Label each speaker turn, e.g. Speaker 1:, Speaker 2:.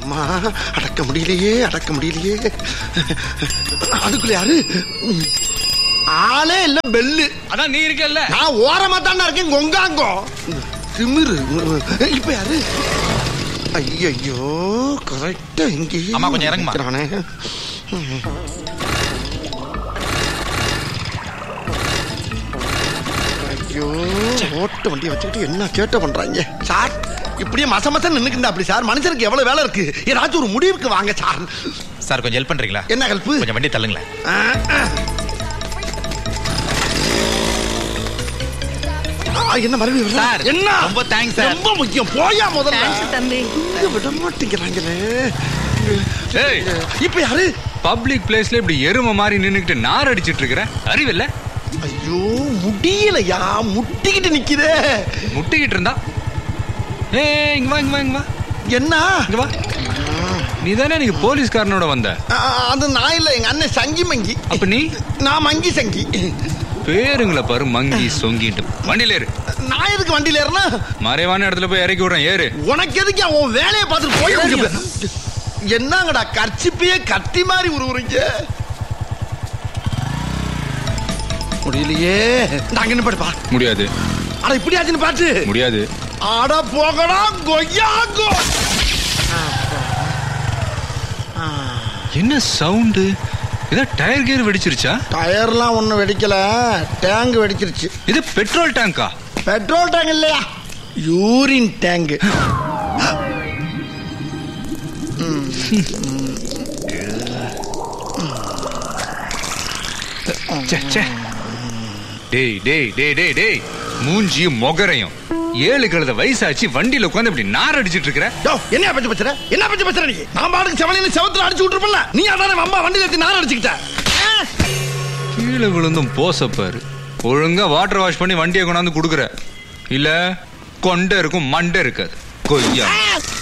Speaker 1: அம்மா அடக்க முடியலையே அடக்க முடியலையே அதுக்குள்ள யாரு ம். ஆளே இல்ல பெல்லு
Speaker 2: அதான் நீ இருக்கல்ல
Speaker 1: நான் ஓரமா தானே இருக்கேன் கொங்காங்கோ திமிரு இப்ப யாரு ஐயோ கரெக்டா இங்கே
Speaker 2: அம்மா, கொஞ்சம் இறங்குமா.
Speaker 1: நிக்கிறானே. ஐயோ ஓட்ட வண்டியை வச்சுக்கிட்டு என்ன கேட்ட பண்றாங்க சார் இப்படியே மச மசம் நின்னுக்குண்டா அப்படி சார் மனுஷனுக்கு எவ்வளவு வேலை இருக்கு ஏதாச்சும் ஒரு முடிவுக்கு வாங்க சார்
Speaker 2: சார் கொஞ்சம் ஹெல்ப் பண்றீங்களா
Speaker 1: என்ன ஹெல்ப்
Speaker 2: கொஞ்சம் வண்டி தள்ளுங்களேன்
Speaker 1: என்ன மறுபடியும் வருதா?
Speaker 2: சார்,
Speaker 1: என்ன
Speaker 2: ரொம்ப thanks, சார்.
Speaker 1: ரொம்ப முக்கியம் போயா முதல்ல
Speaker 3: தேங்க்ஸ் தம்பி
Speaker 1: இங்க விட மாட்டேங்கிறாங்களே
Speaker 4: ஏய்
Speaker 1: இப்ப யாரு
Speaker 4: பப்ளிக் பிளேஸ்ல இப்படி எருமை மாதிரி நின்னுக்கிட்டு நார் அடிச்சிட்டு இருக்கிற அறிவில்ல
Speaker 1: ஐயோ முடியலையா முட்டிக்கிட்டு நிக்குதே
Speaker 4: முட்டிக்கிட்டு இருந்தா ஏய் இங்க வா இங்க வா இங்க வா
Speaker 1: என்ன
Speaker 4: இங்க வா நீ தானே நீங்க போலீஸ்காரனோட வந்த
Speaker 1: ஆ, அது நான் இல்ல எங்க அண்ணன் சங்கி மங்கி
Speaker 4: அப்ப நீ
Speaker 1: நான் மங்கி சங்கி
Speaker 4: பேருங்களை பாரு மங்கி சொங்கிட்டு வண்டியில ஏறு
Speaker 1: நான் எதுக்கு வண்டியில ஏறினா
Speaker 4: மறைவான இடத்துல போய் இறக்கி விடுறேன் ஏறு
Speaker 1: உனக்கு எதுக்கு உன் வேலையை பார்த்துட்டு போய் இங்க போ. என்னங்கடா கர்ச்சிப்பையே கத்தி மாதிரி உருவுறீங்க முடியலையே நாங்க என்ன பாடுப்பா
Speaker 4: முடியாது
Speaker 1: அட இப்படி ஆச்சுன்னு பாட்டு
Speaker 4: முடியாது
Speaker 1: அட போகடா கொய்யாங்கோ
Speaker 4: என்ன சவுண்டு ஏதோ டயர் கியர் வெடிச்சிருச்சா
Speaker 1: டயர்லாம் ஒன்றும் வெடிக்கல டேங்க் வெடிச்சிருச்சு
Speaker 4: இது பெட்ரோல் டேங்கா
Speaker 1: பெட்ரோல் டேங்க் இல்லையா யூரின் டேங்க்
Speaker 4: ச்சே, ச்சே. டேய் டேய் டேய் டேய் டேய் மூஞ்சியும் மொகரையும் ஏழு கழுத வயசாச்சு வண்டியில உட்காந்து இப்படி நார் அடிச்சிட்டு இருக்கிற
Speaker 1: யோ என்ன பத்தி பேசுற என்ன பத்தி பேசுற நீ நான் பாட்டுக்கு செவனின்னு செவத்துல அடிச்சு விட்டுருப்பல நீ அதானே அம்மா வண்டியில ஏத்தி நார் அடிச்சுக்கிட்ட ஆ?
Speaker 4: கீழே விழுந்தும் போசப்பாரு ஒழுங்கா வாட்டர் வாஷ் பண்ணி வண்டியை கொண்டாந்து கொடுக்குற இல்ல கொண்டை இருக்கும் மண்டை இருக்காது கொய்யா
Speaker 1: ஆ!